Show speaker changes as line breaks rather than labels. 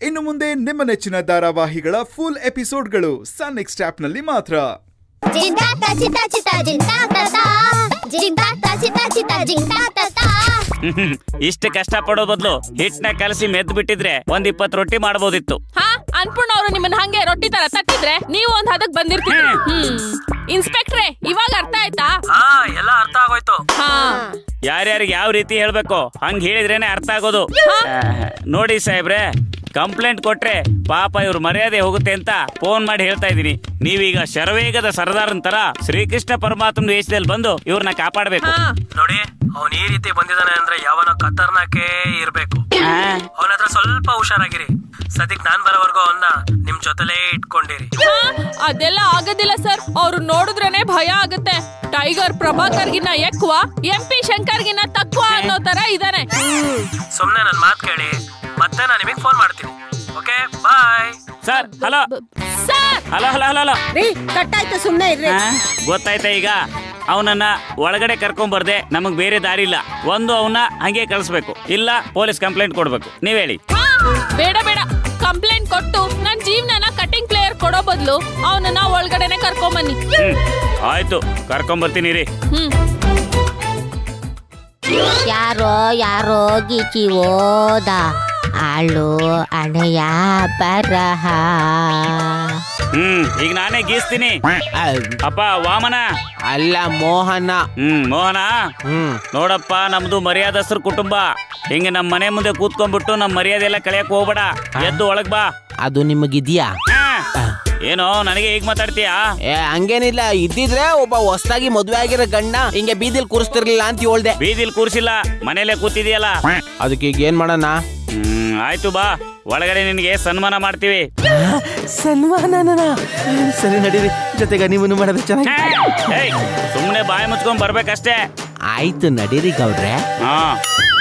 ಇನ್ನು ಮುಂದೆ ನಿಮ್ಮ ನೆಚ್ಚಿನ ಧಾರಾವಾಹಿಗಳ ಫುಲ್ ಎಪಿಸೋಡ್ಗಳು ಸನ್ ನೆಕ್ಸ್ಟ್ ಆಪ್ನಲ್ಲಿ ಮಾತ್ರ
ಜಿಂದಾಟ ಚಿತ ಚಿತ ಜಿಂದಾಟ ಜಿಂದಾಟ ಚಿತ ಚಿತ ಜಿಂದಾಟ
ಇಷ್ಟು ಕಷ್ಟ ಪಡೋ ಬದಲು ಹಿಟ್ನ ಕಲಸಿ ಮೆದ್ದು ಬಿಟ್ಟಿದ್ರೆ ಒಂದ್ ಇಪ್ಪತ್ ರೊಟ್ಟಿ ಮಾಡ್ಬೋದಿತ್ತು
ಹಾ ಅನ್ಪೂರ್ಣ ಅವರು ನಿಮ್ಮನ್ನ ಹಂಗೆ ರೊಟ್ಟಿ ತರ ತಟ್ಟಿದ್ರೆ ನೀವು ಒಂದ್ ಹದಕ್ ಬಂದಿರ್ತೀರಿ ಹ್ಮ್ ಇನ್ಸ್ಪೆಕ್ಟ್ರೆ ಇವಾಗ ಅರ್ಥ ಆಯ್ತಾ
ಹಾ ಎಲ್ಲ ಅರ್ಥ ಆಗೋಯ್ತು
ಹಾ
ಯಾರ್ಯಾರಿಗೆ ಯಾವ ರೀತಿ ಹೇಳ್ಬೇಕು ಹಂಗ್ ಹೇಳಿದ್ರೇನೆ ಅರ್ಥ ಆಗೋದು ಆ, ನೋಡಿ ಸಾಹೇಬ್ರೆ ಕಂಪ್ಲೇಂಟ್ ಕೊಟ್ರೆ ಪಾಪ ಇವ್ರ ಮರ್ಯಾದೆ ಹೋಗುತ್ತೆ ಅಂತ ಫೋನ್ ಮಾಡಿ ಹೇಳ್ತಾ ಇದೀನಿ ನೀವೀಗ ಶರವೇಗದ ಸರದಾರನ್ ತರ ಶ್ರೀಕೃಷ್ಣ ಪರಮಾತ್ಮನ ವೇಷದಲ್ಲಿ ಬಂದು ಇವ್ರನ್ನ ಕಾಪಾಡ್ಬೇಕು
ಹಾ
ನೋಡಿ ಅವನ್ ಈ ರೀತಿ ಬಂದಿದ್ದಾನೆ ಅಂದ್ರೆ ಯಾವನ ಖತರ್ನಾಕೇ ಇರ್ಬೇಕು ಅವನ ಹತ್ರ ಸ್ವಲ್ಪ ಹುಷಾರಾಗಿರಿ ಸದ್ಯಕ್ ನಾನ್ ಬರೋವರೆಗೂ ಅವನ್ನ ನಿಮ್ ಜೊತೆಲೇ ಇಟ್ಕೊಂಡಿರಿ
ಹಾ, ಅದೆಲ್ಲ ಆಗೋದಿಲ್ಲ ಸರ್ ಅವ್ರು ನೋಡಿದ್ರೇನೆ ಭಯ ಆಗುತ್ತೆ ಟೈಗರ್ ಪ್ರಭಾಕರ್ಗಿನ್ನ ಎಕ್ವ ಎಂ ಪಿ ಶಂಕರ್ಗಿನ್ನ ತಕ್ವ ಅನ್ನೋ ತರ ಇದಾನೆ
ಸುಮ್ನೆ ನನ್ ಮಾತ್ ಕೇಳಿ ಮತ್ತೆ ನಾನು ನಿಮಗೆ ಫೋನ್ ಮಾಡ್ತೀನಿ okay bye
sir hello
sir
hello hello hello hello
ರೀ ಕಟ್ಟಾಯ್ತು ಸುಮ್ನೆ ಇರ್ರಿ
ಆ, ಗೊತ್ತಾಯ್ತಾ ಈಗ ಅವನನ್ನ ಒಳಗಡೆ ಕರ್ಕೊಂಡ್ ನಮಗ್ ಬೇರೆ ದಾರಿ ಇಲ್ಲ ಒಂದು ಅವನ್ನ ಹಂಗೆ ಕಳಿಸ್ಬೇಕು ಇಲ್ಲ ಪೊಲೀಸ್ ಕಂಪ್ಲೇಂಟ್ ಕೊಡ್ಬೇಕು ನೀವ್ ಹೇಳಿ
ಹಾ, ಬೇಡ ಬೇಡ ಕಂಪ್ಲೇಂಟ್ ಕೊಟ್ಟು ನನ್ ಜೀವನನ ಕಟಿಂಗ್ ಪ್ಲೇಯರ್ ಕೊಡೋ ಬದಲು ಅವನನ್ನ ಒಳಗಡೆನೆ ಕರ್ಕೊಂಬನ್ನಿ
ಹ್ಮ್ ಆಯ್ತು ಕರ್ಕೊಂಡ್ ಬರ್ತೀನಿ ರೀ
ಹ್ಮ್
ಯಾರೋ ಯಾರೋ ಗೀಚಿ ಓದ ಆಳು ಅಣೆಯ ಬರಹ
ಹ್ಮ್ ಈಗ ನಾನೇ ಗೀಸ್ತೀನಿ ಅಪ್ಪ ವಾಮನ
ಅಲ್ಲ ಮೋಹನ
ಹ್ಮ್ ಮೋಹನ
ಹ್ಮ್
ನೋಡಪ್ಪ ನಮ್ದು ಮರ್ಯಾದಸ್ರ ಕುಟುಂಬ ಹಿಂಗೆ ನಮ್ ಮನೆ ಮುಂದೆ ಕೂತ್ಕೊಂಡ್ಬಿಟ್ಟು ನಮ್ ಮರ್ಯಾದೆ ಎಲ್ಲ ಕಳಿಯಕ್ ಹೋಗ್ಬೇಡ ಎದ್ದು ಒಳಗ್ ಬಾ
ಅದು ನಿಮಗಿದ್ಯಾ
ಆ, ಏನೋ ನನಗೆ ಈಗ ಮಾತಾಡ್ತೀಯಾ
ಏ ಹಂಗೇನಿಲ್ಲ ಇದ್ದಿದ್ರೆ ಒಬ್ಬ ಹೊಸ್ದಾಗಿ ಮದ್ವೆ ಆಗಿರೋ ಗಂಡ ಹಿಂಗೆ ಬೀದಿಲ್ ಕೂರಿಸ್ತಿರ್ಲಿಲ್ಲ ಅಂತ ಹೇಳ್ದೆ
ಬೀದಿಲ್ ಕೂರ್ಸಿಲ್ಲ ಮನೇಲೆ ಕೂತಿದ್ಯಲ್ಲ
ಅದಕ್ಕೆ ಈಗ ಏನ್ ಮಾಡೋಣ
ಹ್ಮ್ ಆಯ್ತು ಬಾ ಒಳಗಡೆ ನಿನಗೆ ಸನ್ಮಾನ ಮಾಡ್ತೀವಿ
ಸನ್ಮಾನನ ಸರಿ ನಡೀರಿ ಜೊತೆಗೆ ನೀವು ಮಾಡೋದು ಚೆನ್ನಾಗಿ
ಏಯ್ ಸುಮ್ನೆ ಬಾಯಿ ಮುಚ್ಕೊಂಡ್ ಬರ್ಬೇಕಷ್ಟೇ
ಆಯ್ತು ನಡೀರಿ ಗೌಡ್ರೆ
ಹಾ